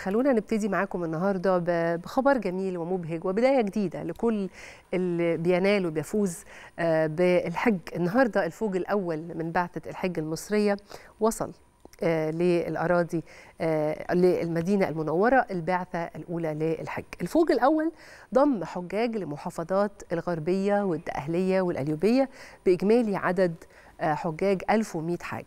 خلونا نبتدي معاكم النهارده ب- بخبر جميل ومبهج وبدايه جديده لكل اللي بينال وبيفوز آه، بالحج النهارده الفوج الاول من بعثه الحج المصريه وصل آه، للأراضي آه، للمدينة المنورة البعثة الأولى للحج الفوج الأول ضم حجاج لمحافظات الغربية والدقهلية والأليوبية بإجمالي عدد آه، حجاج 1100 حاج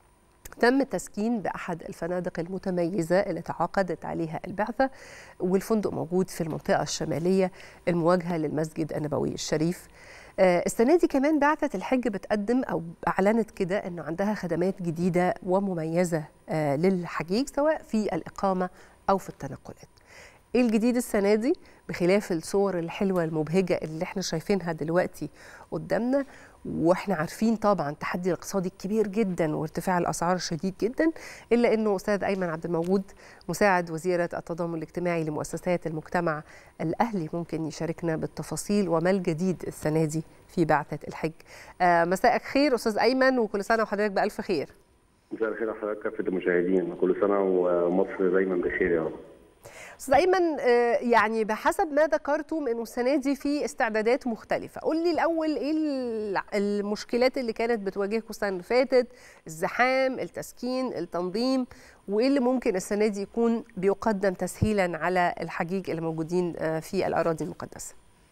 تم التسكين بأحد الفنادق المتميزة اللي تعاقدت عليها البعثة والفندق موجود في المنطقة الشمالية المواجهة للمسجد النبوي الشريف آه، السنة دي كمان بعثة الحج بتقدم أو أعلنت كده أنه عندها خدمات جديدة ومميزة آه، للحجيج سواء في الإقامة أو في التنقلات ايه الجديد السنه دي بخلاف الصور الحلوه المبهجه اللي احنا شايفينها دلوقتي قدامنا واحنا عارفين طبعا التحدي الاقتصادي الكبير جدا وارتفاع الاسعار الشديد جدا الا انه استاذ ايمن عبد الموجود مساعد وزيره التضامن الاجتماعي لمؤسسات المجتمع الاهلي ممكن يشاركنا بالتفاصيل وما الجديد السنه دي في بعثه الحج آه مساءك خير استاذ ايمن وكل سنه وحضرتك بالف خير مساء الخير على حضرتك كافة المشاهدين كل سنة ومصر دايما بخير يا رب استاذ ايمن آه، يعني بحسب ما ذكرتم انه السنه دي في استعدادات مختلفه قول لي الاول ايه ال- المشكلات اللي كانت بتواجهكم السنه اللي فاتت الزحام التسكين التنظيم وايه اللي ممكن السنه دي يكون بيقدم تسهيلا على الحجيج اللي موجودين آه، في الاراضي المقدسه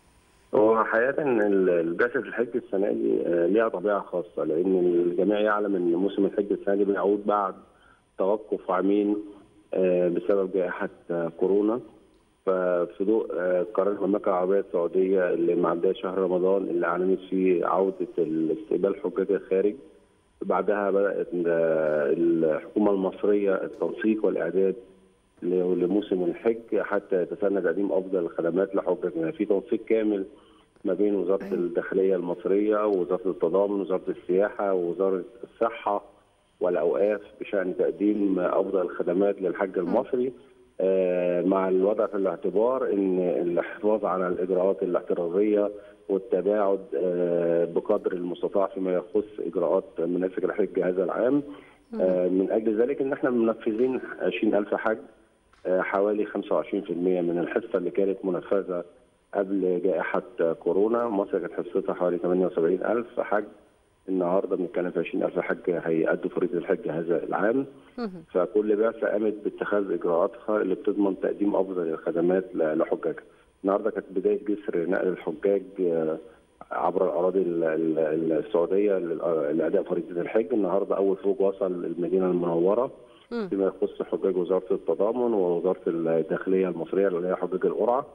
هو حقيقة ال- البعثة الحج السنة دي آه، ليها طبيعة خاصة لأن الجميع يعلم أن موسم الحج السنة دي بيعود بعد توقف عامين آه، بسبب جائحة آه، كورونا ففي ضوء آه، قرار المملكة العربية السعودية اللي معدية شهر رمضان اللي أعلنت فيه عودة استقبال حجاج الخارج بعدها بدأت آه، الحكومة المصرية التنسيق والإعداد ل- لموسم الحج حتى يتسنى تقديم افضل الخدمات لحجاجنا في تنسيق كامل ما بين وزاره أيوة. الداخليه المصريه ووزاره التضامن ووزاره السياحه ووزاره الصحه والاوقاف بشان تقديم افضل الخدمات للحج المصري آه، مع الوضع في الاعتبار ان الحفاظ على الاجراءات الاحترازيه والتباعد آه، بقدر المستطاع فيما يخص اجراءات مناسك الحج هذا العام آه، من اجل ذلك ان احنا منفذين 20000 حج آه، حوالي 25% من الحصه اللي كانت منفذه قبل جائحه آه، كورونا مصر كانت حصتها حوالي 78000 حج النهارده بنتكلم في 20000 حج هيأدوا فريضه الحج هذا العام فكل بعثه قامت باتخاذ اجراءاتها اللي بتضمن تقديم افضل الخدمات ل- لحجاجها. النهارده كانت بدايه جسر نقل الحجاج آه، عبر الاراضي ال- ال- السعوديه للأ- لاداء فريضه الحج، النهارده اول فوج وصل المدينه المنوره مم. فيما يخص حجاج وزاره التضامن ووزاره الداخليه المصريه اللي هي حجاج القرعه.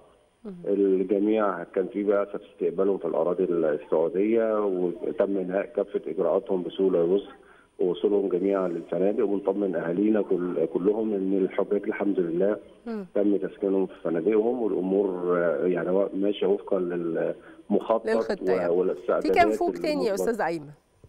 الجميع كان في بعثه في استقبالهم في الاراضي السعوديه وتم انهاء كافه اجراءاتهم بسهوله ويسر ووصولهم جميعا للفنادق وبنطمن اهالينا كل كلهم ان الحجاج الحمد لله مم. تم تسكينهم في فنادقهم والامور آه، يعني ماشيه وفقا للمخطط للخطة يعني. والاستعدادات في كام فوق تاني يا المطلقة. استاذ ايمن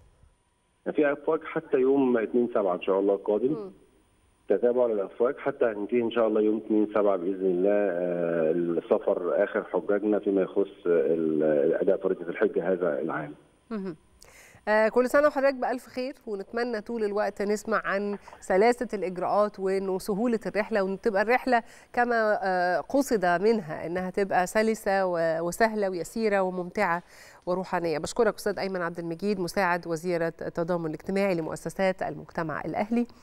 في افواج حتى يوم 2 7 ان شاء الله القادم مم. تتابع للافواج حتى هننتهي ان شاء الله يوم 2 7 باذن الله آه، السفر اخر حجاجنا فيما يخص ال- اداء فريضه الحج هذا العام. مهم. آه كل سنة وحضرتك بألف خير ونتمنى طول الوقت نسمع عن سلاسة الإجراءات وإنه سهولة الرحلة وإن تبقى الرحلة كما آه قصد منها إنها تبقى سلسة و- وسهلة ويسيرة وممتعة وروحانية بشكرك أستاذ أيمن عبد المجيد مساعد وزيرة التضامن الاجتماعي لمؤسسات المجتمع الأهلي